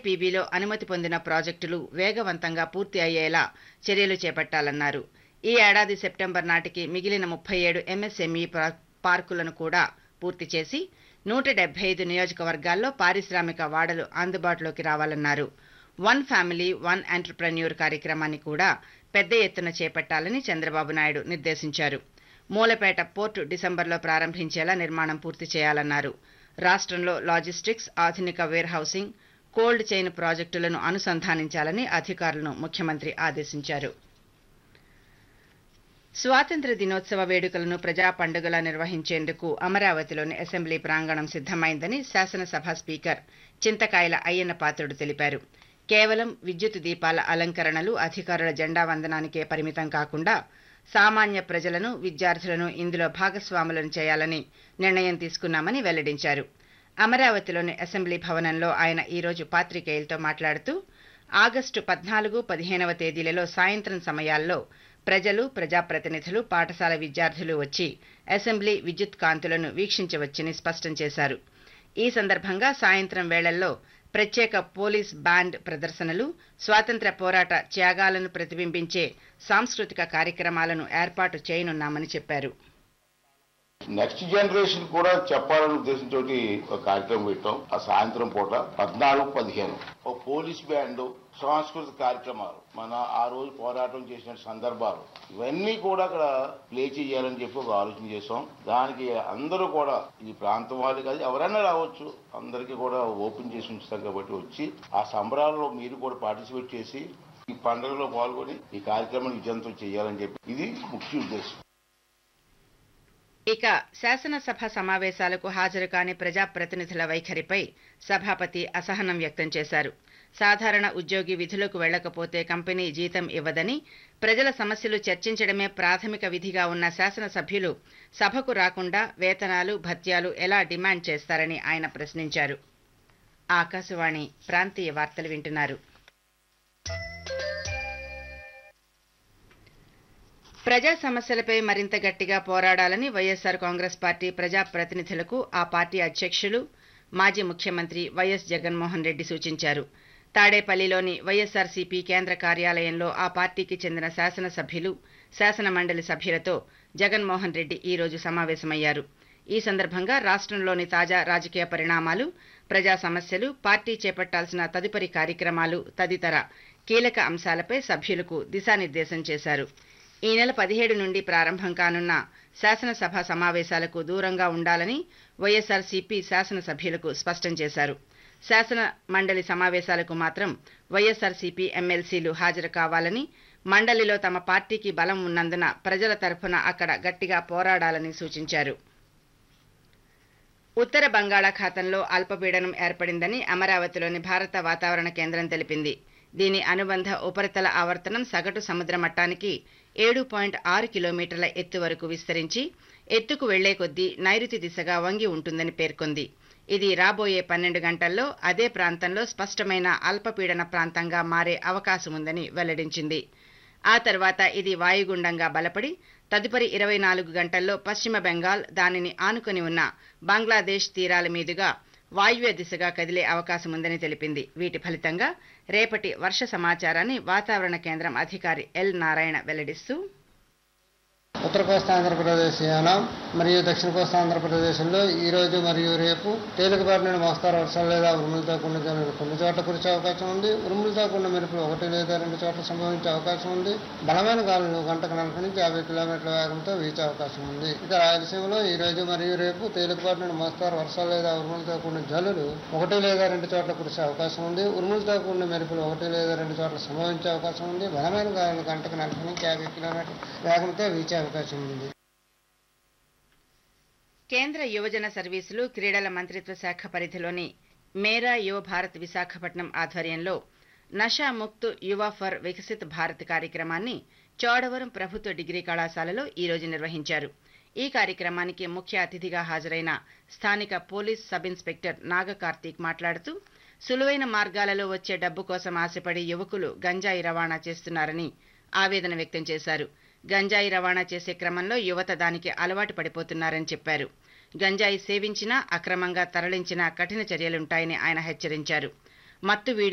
ఎన్ఐపిబిలో అనుమతి పొందిన ప్రాజెక్టులు వేగవంతంగా పూర్తి అయ్యేలా చర్యలు చేపట్టాలన్నారు ఈ ఏడాది సెప్టెంబర్ నాటికి మిగిలిన ముప్పై ఏడు ఎంఎస్ఎంఈ పార్కులను కూడా పూర్తి చేసి నూట డెబ్బై ఐదు నియోజకవర్గాల్లో పారిశ్రామిక వాడలు అందుబాటులోకి రావాలన్నారు వన్ ఫ్యామిలీ వన్ ఎంటర్ప్రెన్యూర్ కార్యక్రమాన్ని కూడా పెద్ద ఎత్తున చేపట్టాలని చంద్రబాబు నాయుడు నిర్దేశించారు మూలపేట పోర్టు డిసెంబర్లో ప్రారంభించేలా నిర్మాణం పూర్తి చేయాలన్నారు రాష్ట్రంలో లాజిస్టిక్స్ ఆధునిక వేర్ హౌసింగ్ కోల్డ్ చైన్ ప్రాజెక్టులను అనుసంధానించాలని అధికారులను ముఖ్యమంత్రి ఆదేశించారు స్వాతంత్ర దినోత్సవ వేడుకలను ప్రజా పండుగలా నిర్వహించేందుకు అమరావతిలోని అసెంబ్లీ ప్రాంగణం సిద్దమైందని శాసనసభ స్పీకర్ చింతకాయల అయ్యన్న పాత్రుడు తెలిపారు కేవలం విద్యుత్ దీపాల అలంకరణలు అధికారుల జెండా వందనానికే పరిమితం కాకుండా సామాన్య ప్రజలను విద్యార్థులను ఇందులో భాగస్వాములను చేయాలని నిర్ణయం తీసుకున్నామని వెల్లడించారు అమరావతిలోని అసెంబ్లీ భవనంలో ఆయన ఈరోజు పాత్రికేయులతో మాట్లాడుతూ ఆగస్టు పద్నాలుగు పదిహేనవ తేదీలలో సాయంత్రం సమయాల్లో ప్రజలు ప్రజాప్రతినిధులు పాఠశాల విద్యార్థులు వచ్చి అసెంబ్లీ విద్యుత్ కాంతులను వీక్షించవచ్చని స్పష్టం చేశారు ఈ సందర్భంగా సాయంత్రం వేళల్లో ప్రత్యేక పోలీస్ బ్యాండ్ ప్రదర్శనలు స్వాతంత్ర్య పోరాట త్యాగాలను ప్రతిబింబించే సాంస్కృతిక కార్యక్రమాలను ఏర్పాటు చేయనున్నామని చెప్పారు నెక్స్ట్ జనరేషన్ కూడా చెప్పాలనే ఉద్దేశంతో ఒక కార్యక్రమం పెట్టాం ఆ సాయంత్రం పూట పద్నాలుగు పదిహేను ఒక పోలీస్ బ్యాండ్ సాంస్కృతిక కార్యక్రమాలు మన ఆ రోజు పోరాటం చేసిన సందర్భాలు ఇవన్నీ కూడా అక్కడ ప్లే చేయాలని చెప్పి ఒక ఆలోచన చేసాం దానికి అందరూ కూడా ఈ ప్రాంతం వాళ్ళు కాదు ఎవరైనా రావచ్చు అందరికీ కూడా ఓపెన్ చేసి ఉంచుతాం కాబట్టి వచ్చి ఆ సంబరాల్లో మీరు కూడా పార్టిసిపేట్ చేసి ఈ పండుగలో పాల్గొని ఈ కార్యక్రమాన్ని విజయంతం చేయాలని చెప్పి ఇది ముఖ్య ఉద్దేశం ఇక శాసనసభ సమావేశాలకు హాజరు కాని ప్రజాప్రతినిధుల వైఖరిపై సభాపతి అసహనం వ్యక్తం చేశారు సాధారణ ఉద్యోగి విధులకు వెళ్లకపోతే కంపెనీ జీతం ఇవ్వదని ప్రజల సమస్యలు చర్చించడమే ప్రాథమిక విధిగా ఉన్న శాసనసభ్యులు సభకు రాకుండా వేతనాలు భత్యాలు ఎలా డిమాండ్ చేస్తారని ఆయన ప్రశ్నించారు ఆకాశవాణి ప్రాంతీయ వార్తలు వింటున్నారు ప్రజా సమస్యలపై మరింత గట్టిగా పోరాడాలని వైఎస్సార్ కాంగ్రెస్ పార్టీ ప్రజాప్రతినిధులకు ఆ పార్టీ అధ్యక్షులు మాజీ ముఖ్యమంత్రి వైఎస్ జగన్మోహన్ రెడ్డి సూచించారు తాడేపల్లిలోని వైఎస్సార్సీపీ కేంద్ర కార్యాలయంలో ఆ పార్టీకి చెందిన శాసనసభ్యులు శాసన మండలి సభ్యులతో జగన్మోహన్ రెడ్డి ఈ రోజు సమావేశమయ్యారు ఈ సందర్భంగా రాష్ట్రంలోని తాజా రాజకీయ పరిణామాలు ప్రజా సమస్యలు పార్టీ చేపట్టాల్సిన తదుపరి కార్యక్రమాలు తదితర కీలక అంశాలపై సభ్యులకు దిశానిర్దేశం చేశారు ఈ నెల పదిహేడు నుండి ప్రారంభం కానున్న శాసనసభ సమావేశాలకు దూరంగా ఉండాలని వైఎస్సార్సీపీ శాసనసభ్యులకు స్పష్టం చేశారు శాసన మండలి సమావేశాలకు మాత్రం వైఎస్సార్సీపీ ఎమ్మెల్సీలు హాజరు కావాలని మండలిలో తమ పార్టీకి బలం ఉన్నందున ప్రజల తరఫున అక్కడ గట్టిగా పోరాడాలని సూచించారు ఉత్తర బంగాళాఖాతంలో అల్పపీడనం ఏర్పడిందని అమరావతిలోని భారత వాతావరణ కేంద్రం తెలిపింది దీని అనుబంధ ఉపరితల ఆవర్తనం సగటు సముద్ర మట్టానికి ఏడు పాయింట్ ఆరు కిలోమీటర్ల ఎత్తు వరకు విస్తరించి ఎత్తుకు వెళ్లే కొద్దీ నైరుతి దిశగా వంగి ఉంటుందని పేర్కొంది ఇది రాబోయే పన్నెండు గంటల్లో అదే ప్రాంతంలో స్పష్టమైన అల్పపీడన ప్రాంతంగా మారే అవకాశం ఉందని వెల్లడించింది ఆ తర్వాత ఇది వాయుగుండంగా బలపడి తదుపరి ఇరవై నాలుగు గంటల్లో పశ్చిమ బెంగాల్ దానిని ఆనుకొని ఉన్న బంగ్లాదేశ్ తీరాల మీదుగా వాయువ్య దిశగా కదిలే అవకాశం ఉందని తెలిపింది వీటి ఫలితంగా రేపటి వర్ష సమాచారాన్ని వాతావరణ కేంద్రం అధికారి ఎల్ నారాయణ వెల్లడిస్తూ ఉత్తర కోస్తా ఆంధ్రప్రదేశ్ యానం మరియు దక్షిణ కోస్తా ఆంధ్రప్రదేశ్లో ఈ రోజు మరియు రేపు తేలికపాటి నుండి మోస్తారు వర్షాలు లేదా ఉరుములతో కూడిన జల్లులు కొన్ని చోట్ల కురిసే అవకాశం ఉంది ఉరుములతో కూడిన మెరుపులు ఒకటి లేదా రెండు చోట్ల సంభవించే అవకాశం ఉంది బలమైన గాలులు గంటకు నలభై నుంచి యాభై కిలోమీటర్ల వేగంతో వీచే అవకాశం ఉంది ఇక రాయలసీమలో ఈ రోజు మరియు రేపు తేలికపాటి నుండి మోస్తారు వర్షాలు లేదా ఉరుములతో కూడిన జల్లులు ఒకటి లేదా రెండు చోట్ల కురిసే అవకాశం ఉంది ఉరుములతో కూడిన మెరుపులు ఒకటి లేదా రెండు చోట్ల సంభవించే అవకాశం ఉంది బలమైన గాలులు గంటకు నలభై నుంచి యాభై కిలోమీటర్ల వేగంతో వీచే అవకాశం ఉంది కేంద్ర యువజన సర్వీసులు క్రీడల మంత్రిత్వ శాఖ పరిధిలోని మేరా యువ భారత్ విశాఖపట్నం ఆధ్వర్యంలో నషా ముక్త్ యువ ఫర్ వికసిత్ భారత్ కార్యక్రమాన్ని చోడవరం ప్రభుత్వ డిగ్రీ కళాశాలలో ఈరోజు నిర్వహించారు ఈ కార్యక్రమానికి ముఖ్య అతిథిగా హాజరైన స్థానిక police sub inspector Naga Karthik మాట్లాడుతూ సులువైన మార్గాలలో వచ్చే డబ్బు కోసం ఆశపడి యువకులు గంజాయి రవాణా చేస్తున్నారని ఆవేదన వ్యక్తం చేశారు గంజాయి రవాణా చేసే క్రమంలో యువత దానికి అలవాటు పడిపోతున్నారని చెప్పారు గంజాయి సేవించినా అక్రమంగా తరలించినా కఠిన చర్యలుంటాయని ఆయన హెచ్చరించారు మత్తు వీడి